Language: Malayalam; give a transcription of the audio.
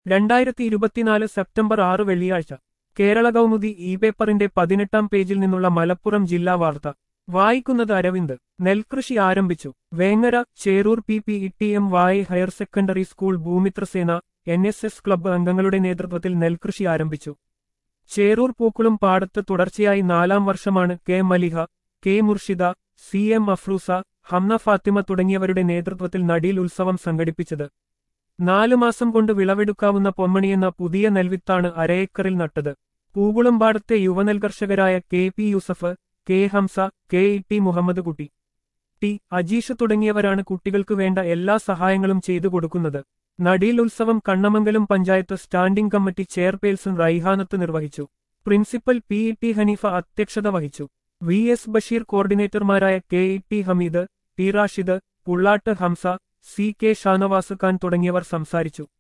രണ്ടായിരത്തി ഇരുപത്തിനാല് സെപ്റ്റംബർ ആറ് വെള്ളിയാഴ്ച കേരള കൗമുദി ഇ പേപ്പറിന്റെ പതിനെട്ടാം പേജിൽ നിന്നുള്ള മലപ്പുറം ജില്ലാ വാർത്ത വായിക്കുന്നത് അരവിന്ദ് നെൽകൃഷി ആരംഭിച്ചു Vengara Cherur P P E T M Y higher secondary school Bhoomithrasena N S S club അംഗങ്ങളുടെ നേതൃത്വത്തിൽ നെൽകൃഷി ആരംഭിച്ചു ചേറൂർ പൂക്കുളം പാടത്ത് തുടർച്ചയായി നാലാം വർഷമാണ് K Maliha K Murshida C M Afrusa Hamna Fathima തുടങ്ങിയവരുടെ നേതൃത്വത്തിൽ നടിയിൽ ഉത്സവം സംഘടിപ്പിച്ചത് നാലു മാസം കൊണ്ട് വിളവെടുക്കാവുന്ന പൊന്മണിയെന്ന പുതിയ നെൽവിത്താണ് അരയേക്കറിൽ നട്ടത് പൂകുളമ്പാടത്തെ യുവനെൽ കർഷകരായ K P Yusuf K Hamsa K E T Muhammad Kutty T Ajeesh തുടങ്ങിയവരാണ് കുട്ടികൾക്ക് വേണ്ട എല്ലാ സഹായങ്ങളും ചെയ്തു കൊടുക്കുന്നത് നടീൽ ഉത്സവം Kannamangalam panchayat standing committee chairperson Raihanath നിർവഹിച്ചു principal P E T Haneefa അധ്യക്ഷത വഹിച്ചു വി എസ് ബഷീർ കോർഡിനേറ്റർമാരായ K E T Hameed T Rashid Pullatt Hamsa C K Shanavas Khan തുടങ്ങിയവർ സംസാരിച്ചു